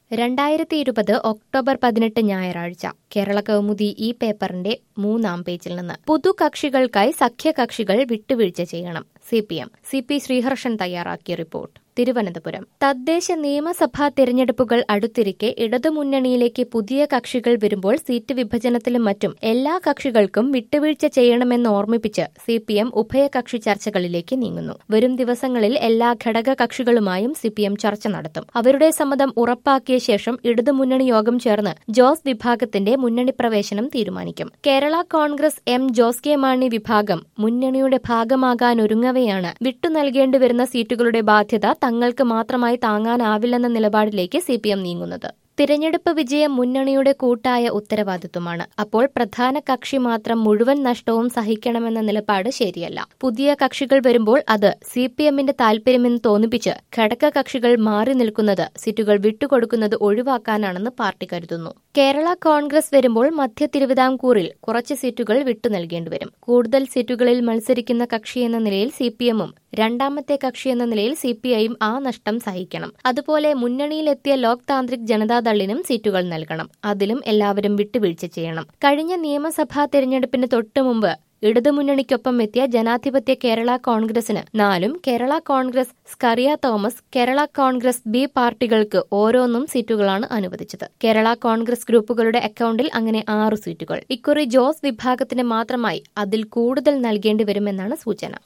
രണ്ടായിരത്തി ഇരുപത് ഒക്ടോബർ പതിനെട്ട് ഞായറാഴ്ച കേരള കൗമുദി ഈ പേപ്പറിന്റെ മൂന്നാം പേജിൽ നിന്ന് പുതുകക്ഷികൾക്കായി സഖ്യകക്ഷികൾ വിട്ടുവീഴ്ച ചെയ്യണം C P M C P Sreeharshan തയ്യാറാക്കിയ റിപ്പോർട്ട് തിരുവനന്തപുരം തദ്ദേശ നിയമസഭാ തിരഞ്ഞെടുപ്പുകൾ അടുത്തിരിക്കെ ഇടതുമുന്നണിയിലേക്ക് പുതിയ കക്ഷികൾ വരുമ്പോൾ സീറ്റ് വിഭജനത്തിലും മറ്റും എല്ലാ കക്ഷികൾക്കും വിട്ടുവീഴ്ച ചെയ്യണമെന്ന് ഓർമ്മിപ്പിച്ച് സി പി എം ഉഭയകക്ഷി ചർച്ചകളിലേക്ക് നീങ്ങുന്നു വരും ദിവസങ്ങളിൽ എല്ലാ ഘടക കക്ഷികളുമായും സി പി എം ചർച്ച നടത്തും അവരുടെ സമ്മതം ഉറപ്പാക്കിയ ശേഷം ഇടതുമുന്നണി യോഗം ചേർന്ന് ജോസ് വിഭാഗത്തിന്റെ മുന്നണി പ്രവേശനം തീരുമാനിക്കും കേരള കോൺഗ്രസ് എം ജോസ് കെ മാണി വിഭാഗം മുന്നണിയുടെ ഭാഗമാകാനൊരുങ്ങവെയാണ് വിട്ടു നൽകേണ്ടിവരുന്ന സീറ്റുകളുടെ ബാധ്യത തങ്ങൾക്ക് മാത്രമായി താങ്ങാനാവില്ലെന്ന നിലപാടിലേക്ക് സി പി എം നീങ്ങുന്നത് തിരഞ്ഞെടുപ്പ് വിജയം മുന്നണിയുടെ കൂട്ടായ ഉത്തരവാദിത്വമാണ് അപ്പോൾ പ്രധാന കക്ഷി മാത്രം മുഴുവൻ നഷ്ടവും സഹിക്കണമെന്ന നിലപാട് ശരിയല്ല പുതിയ കക്ഷികൾ വരുമ്പോൾ അത് സി പി എമ്മിന്റെ താൽപര്യമെന്ന് തോന്നിപ്പിച്ച് ഘടക കക്ഷികൾ മാറി നിൽക്കുന്നത് സീറ്റുകൾ വിട്ടുകൊടുക്കുന്നത് ഒഴിവാക്കാനാണെന്ന് പാർട്ടി കരുതുന്നു കേരള കോൺഗ്രസ് വരുമ്പോൾ മധ്യ തിരുവിതാംകൂറിൽ കുറച്ച് സീറ്റുകൾ വിട്ടു നൽകേണ്ടിവരും കൂടുതൽ സീറ്റുകളിൽ മത്സരിക്കുന്ന കക്ഷി എന്ന നിലയിൽ സി പി എമ്മും രണ്ടാമത്തെ കക്ഷി എന്ന നിലയിൽ സി പി ഐയും ആ നഷ്ടം സഹിക്കണം അതുപോലെ മുന്നണിയിലെത്തിയ ലോക് താന്ത്രിക് ജനതാദളിനും സീറ്റുകൾ നൽകണം അതിലും എല്ലാവരും വിട്ടുവീഴ്ച ചെയ്യണം കഴിഞ്ഞ നിയമസഭാ തെരഞ്ഞെടുപ്പിന് തൊട്ടുമുമ്പ് ഇടതുമുന്നണിക്കൊപ്പം എത്തിയ ജനാധിപത്യ കേരള കോൺഗ്രസിന് നാലും കേരള കോൺഗ്രസ് സ്കറിയ തോമസ് കേരള കോൺഗ്രസ് ബി പാർട്ടികൾക്ക് ഓരോന്നും സീറ്റുകളാണ് അനുവദിച്ചത് കേരള കോൺഗ്രസ് ഗ്രൂപ്പുകളുടെ അക്കൌണ്ടിൽ അങ്ങനെ ആറു സീറ്റുകൾ ഇക്കുറി ജോസ് വിഭാഗത്തിന് മാത്രമായി അതിൽ കൂടുതൽ നൽകേണ്ടി വരുമെന്നാണ് സൂചന